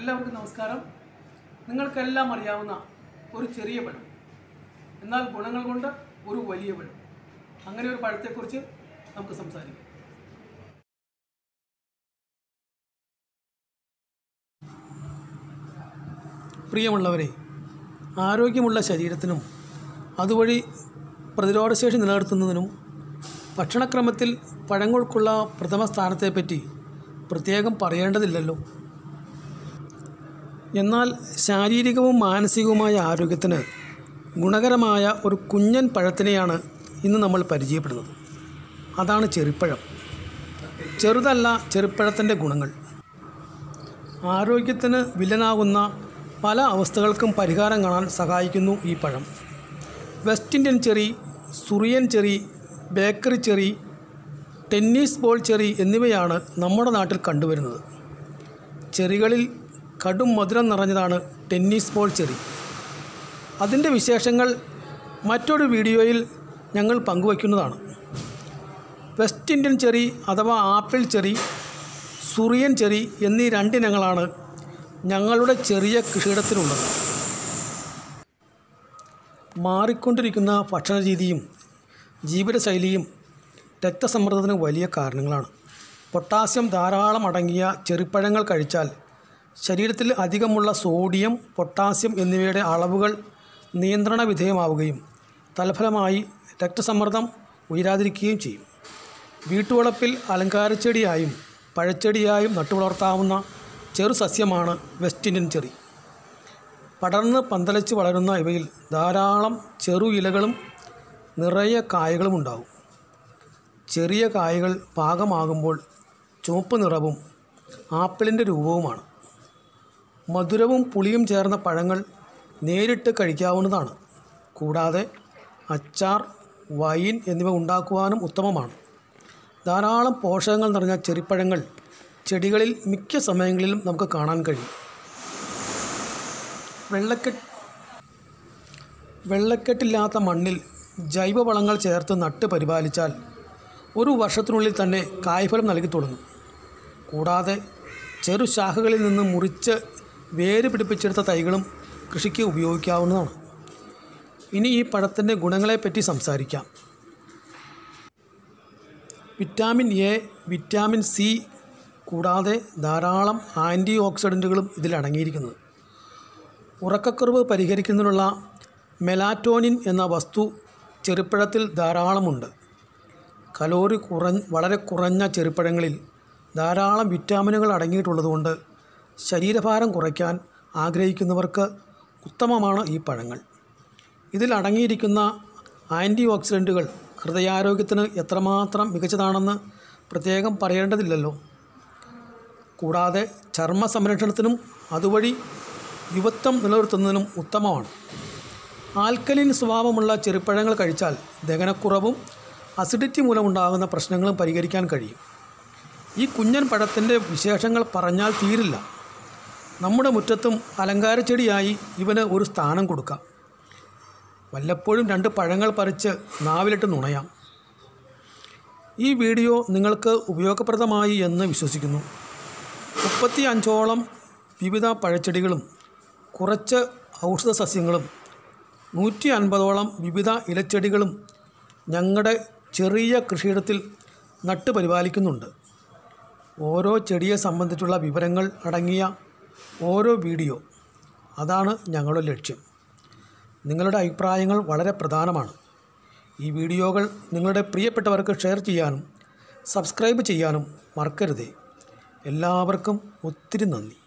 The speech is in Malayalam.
എല്ലാവർക്കും നമസ്കാരം നിങ്ങൾക്കെല്ലാം അറിയാവുന്ന ഒരു ചെറിയ പഴം എന്നാൽ ഗുണങ്ങൾ കൊണ്ട് ഒരു വലിയ പഴം അങ്ങനെ ഒരു പഴത്തെക്കുറിച്ച് നമുക്ക് സംസാരിക്കാം പ്രിയമുള്ളവരെ ആരോഗ്യമുള്ള ശരീരത്തിനും അതുവഴി പ്രതിരോധശേഷി നിലനിർത്തുന്നതിനും ഭക്ഷണക്രമത്തിൽ പഴങ്ങൾക്കുള്ള പ്രഥമ സ്ഥാനത്തെപ്പറ്റി പ്രത്യേകം പറയേണ്ടതില്ലല്ലോ എന്നാൽ ശാരീരികവും മാനസികവുമായ ആരോഗ്യത്തിന് ഗുണകരമായ ഒരു കുഞ്ഞൻ പഴത്തിനെയാണ് ഇന്ന് നമ്മൾ പരിചയപ്പെടുന്നത് അതാണ് ചെറിപ്പഴം ചെറുതല്ല ചെറുപ്പഴത്തിൻ്റെ ഗുണങ്ങൾ ആരോഗ്യത്തിന് വില്ലനാകുന്ന പല അവസ്ഥകൾക്കും പരിഹാരം കാണാൻ സഹായിക്കുന്നു ഈ പഴം West Indian cherry Syrian cherry bakery cherry tennis ball cherry എന്നിവയാണ് നമ്മുടെ നാട്ടിൽ കണ്ടുവരുന്നത് ചെറികളിൽ കടും മധുരം നിറഞ്ഞതാണ് ടെന്നീസ് ബോൾ ചെറി അതിൻ്റെ വിശേഷങ്ങൾ മറ്റൊരു വീഡിയോയിൽ ഞങ്ങൾ പങ്കുവയ്ക്കുന്നതാണ് വെസ്റ്റ് ഇന്ത്യൻ ചെറി അഥവാ ആപ്പിൾ ചെറി സുറിയൻ ചെറി എന്നീ രണ്ടിനങ്ങളാണ് ഞങ്ങളുടെ ചെറിയ കൃഷിയിടത്തിലുള്ളത് മാറിക്കൊണ്ടിരിക്കുന്ന ഭക്ഷണരീതിയും ജീവിതശൈലിയും രക്തസമ്മർദ്ദത്തിന് വലിയ കാരണങ്ങളാണ് പൊട്ടാസ്യം ധാരാളം അടങ്ങിയ ചെറുപ്പഴങ്ങൾ കഴിച്ചാൽ ശരീരത്തിൽ അധികമുള്ള സോഡിയം പൊട്ടാസ്യം എന്നിവയുടെ അളവുകൾ നിയന്ത്രണ വിധേയമാവുകയും തൽഫലമായി രക്തസമ്മർദ്ദം ഉയരാതിരിക്കുകയും ചെയ്യും വീട്ടുവളപ്പിൽ അലങ്കാരച്ചെടിയായും പഴച്ചെടിയായും നട്ടുവളർത്താവുന്ന ചെറു സസ്യമാണ് വെസ്റ്റ് ഇന്ത്യൻ ചെറി പടർന്ന് പന്തലിച്ച് വളരുന്ന ഇവയിൽ ധാരാളം ചെറു ഇലകളും നിറയെ കായകളും ഉണ്ടാവും ചെറിയ കായകൾ പാകമാകുമ്പോൾ ചുവപ്പ് നിറവും ആപ്പിളിൻ്റെ രൂപവുമാണ് മധുരവും പുളിയും ചേർന്ന പഴങ്ങൾ നേരിട്ട് കഴിക്കാവുന്നതാണ് കൂടാതെ അച്ചാർ വൈൻ എന്നിവ ഉണ്ടാക്കുവാനും ഉത്തമമാണ് ധാരാളം പോഷകങ്ങൾ നിറഞ്ഞ ചെറിപ്പഴങ്ങൾ ചെടികളിൽ മിക്ക സമയങ്ങളിലും നമുക്ക് കാണാൻ കഴിയും വെള്ളക്കെട്ട് വെള്ളക്കെട്ടില്ലാത്ത മണ്ണിൽ ജൈവവളങ്ങൾ ചേർത്ത് നട്ട് പരിപാലിച്ചാൽ ഒരു വർഷത്തിനുള്ളിൽ തന്നെ കായ്ഫലം നൽകി തുടങ്ങും കൂടാതെ ചെറു ശാഖകളിൽ നിന്ന് മുറിച്ച് വേര് പിടിപ്പിച്ചെടുത്ത തൈകളും കൃഷിക്ക് ഉപയോഗിക്കാവുന്നതാണ് ഇനി ഈ പഴത്തിൻ്റെ ഗുണങ്ങളെപ്പറ്റി സംസാരിക്കാം വിറ്റാമിൻ എ വിറ്റാമിൻ സി കൂടാതെ ധാരാളം ആൻറ്റി ഓക്സിഡൻറ്റുകളും ഇതിൽ അടങ്ങിയിരിക്കുന്നത് ഉറക്കക്കുറവ് പരിഹരിക്കുന്നതിനുള്ള മെലാറ്റോനിൻ എന്ന വസ്തു ചെറുപ്പഴത്തിൽ ധാരാളമുണ്ട് കലോറി കുറ വളരെ കുറഞ്ഞ ചെറുപ്പഴങ്ങളിൽ ധാരാളം വിറ്റാമിനുകൾ അടങ്ങിയിട്ടുള്ളതുകൊണ്ട് ശരീരഭാരം കുറയ്ക്കാൻ ആഗ്രഹിക്കുന്നവർക്ക് ഉത്തമമാണ് ഈ പഴങ്ങൾ ഇതിൽ അടങ്ങിയിരിക്കുന്ന ആൻറ്റി ഓക്സിഡൻറ്റുകൾ ഹൃദയാരോഗ്യത്തിന് എത്രമാത്രം മികച്ചതാണെന്ന് പ്രത്യേകം പറയേണ്ടതില്ലല്ലോ കൂടാതെ ചർമ്മ സംരക്ഷണത്തിനും അതുവഴി യുവത്വം നിലനിർത്തുന്നതിനും ഉത്തമമാണ് ആൽക്കലിൻ സ്വഭാവമുള്ള ചെറുപ്പഴങ്ങൾ കഴിച്ചാൽ ദഹനക്കുറവും അസിഡിറ്റി മൂലമുണ്ടാകുന്ന പ്രശ്നങ്ങളും പരിഹരിക്കാൻ കഴിയും ഈ കുഞ്ഞൻ പഴത്തിൻ്റെ വിശേഷങ്ങൾ പറഞ്ഞാൽ തീരില്ല നമ്മുടെ മുറ്റത്തും അലങ്കാരച്ചെടിയായി ഇവന് ഒരു സ്ഥാനം കൊടുക്കാം വല്ലപ്പോഴും രണ്ട് പഴങ്ങൾ പറിച്ച് നാവിലിട്ട് നുണയാം ഈ വീഡിയോ നിങ്ങൾക്ക് ഉപയോഗപ്രദമായി എന്ന് വിശ്വസിക്കുന്നു മുപ്പത്തി അഞ്ചോളം വിവിധ പഴച്ചെടികളും കുറച്ച് ഔഷധ സസ്യങ്ങളും നൂറ്റി അൻപതോളം വിവിധ ഇലച്ചെടികളും ഞങ്ങളുടെ ചെറിയ കൃഷിയിടത്തിൽ നട്ട് പരിപാലിക്കുന്നുണ്ട് ഓരോ ചെടിയെ സംബന്ധിച്ചുള്ള വിവരങ്ങൾ അടങ്ങിയ ഓരോ വീഡിയോ അതാണ് ഞങ്ങളുടെ ലക്ഷ്യം നിങ്ങളുടെ അഭിപ്രായങ്ങൾ വളരെ പ്രധാനമാണ് ഈ വീഡിയോകൾ നിങ്ങളുടെ പ്രിയപ്പെട്ടവർക്ക് ഷെയർ ചെയ്യാനും സബ്സ്ക്രൈബ് ചെയ്യാനും മറക്കരുതേ എല്ലാവർക്കും ഒത്തിരി നന്ദി